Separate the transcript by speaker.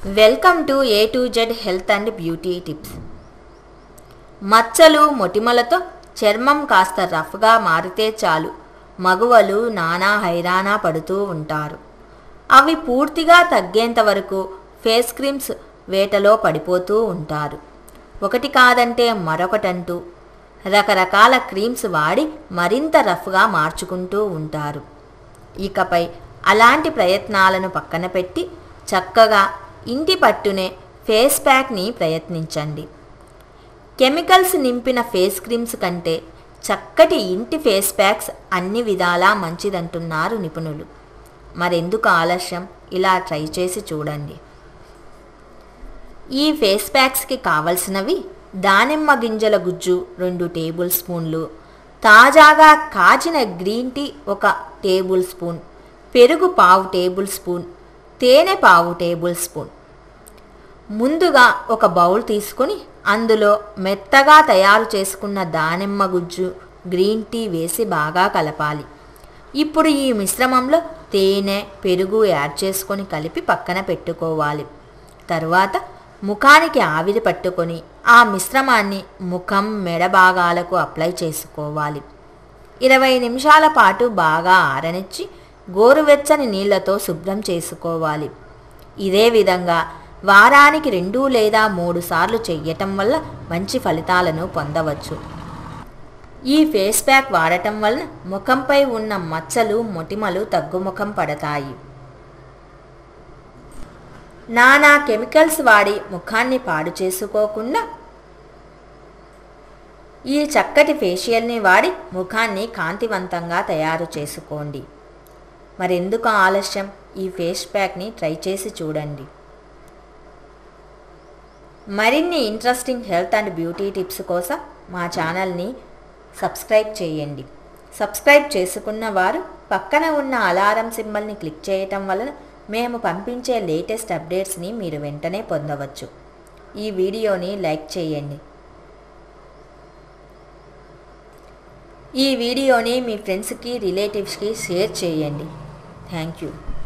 Speaker 1: welcome to A to Z health and beauty tips మచ్చలు మొటిమలతో చర్మం కాస్త రఫ్గా మారితే చాలు మగువలు నానా హైరానా పడుతూ ఉంటారు అవి పూర్తిగా తగ్గేంత వరకు ఫేస్ క్రీమ్స్ వేటలో పడిపోతూ ఉంటారు ఒకటి కాదంటే మరొకటంటూ రకరకాల క్రీమ్స్ వాడి మరింత రఫ్గా మార్చుకుంటూ ఉంటారు ఇకపై అలాంటి ప్రయత్నాలను పక్కన పెట్టి చక్కగా ఇంటి పట్టునే ఫేస్ ప్యాక్ని ప్రయత్నించండి కెమికల్స్ నింపిన ఫేస్ క్రీమ్స్ కంటే చక్కటి ఇంటి ఫేస్ ప్యాక్స్ అన్ని విధాలా మంచిదంటున్నారు నిపుణులు మరెందుకు ఆలస్యం ఇలా ట్రై చేసి చూడండి ఈ ఫేస్ ప్యాక్స్కి కావలసినవి దానిమ్మ గింజల గుజ్జు రెండు టేబుల్ స్పూన్లు తాజాగా కాచిన గ్రీన్ టీ ఒక టేబుల్ స్పూన్ పెరుగు పావు టేబుల్ స్పూన్ తేనె పావు టేబుల్ స్పూన్ ముందుగా ఒక బౌల్ తీసుకొని అందులో మెత్తగా తయారు చేసుకున్న దానిమ్మ గుజ్జు గ్రీన్ టీ వేసి బాగా కలపాలి ఇప్పుడు ఈ మిశ్రమంలో తేనె పెరుగు యాడ్ చేసుకొని కలిపి పక్కన పెట్టుకోవాలి తరువాత ముఖానికి ఆవిరి పట్టుకొని ఆ మిశ్రమాన్ని ముఖం మెడ భాగాలకు అప్లై చేసుకోవాలి ఇరవై నిమిషాల పాటు బాగా ఆరనిచ్చి గోరువెచ్చని నీళ్లతో శుభ్రం చేసుకోవాలి ఇదే విధంగా వారానికి రెండు లేదా మూడు సార్లు చెయ్యటం వల్ల మంచి ఫలితాలను పొందవచ్చు ఈ ఫేస్ ప్యాక్ వాడటం వలన ముఖంపై ఉన్న మచ్చలు మొటిమలు తగ్గుముఖం పడతాయి నానా కెమికల్స్ వాడి ముఖాన్ని పాడు చేసుకోకుండా ఈ చక్కటి ఫేషియల్ని వాడి ముఖాన్ని కాంతివంతంగా తయారు చేసుకోండి మరెందుకు ఆలస్యం ఈ ఫేస్ ప్యాక్ని ట్రై చేసి చూడండి మరిన్ని interesting health and beauty tips కోసం మా ఛానల్ని సబ్స్క్రైబ్ చేయండి సబ్స్క్రైబ్ చేసుకున్న వారు పక్కన ఉన్న అలారం సింబల్ని క్లిక్ చేయటం వలన మేము పంపించే లేటెస్ట్ అప్డేట్స్ని మీరు వెంటనే పొందవచ్చు ఈ వీడియోని లైక్ చేయండి ఈ వీడియోని మీ ఫ్రెండ్స్కి రిలేటివ్స్కి షేర్ చేయండి థ్యాంక్ యూ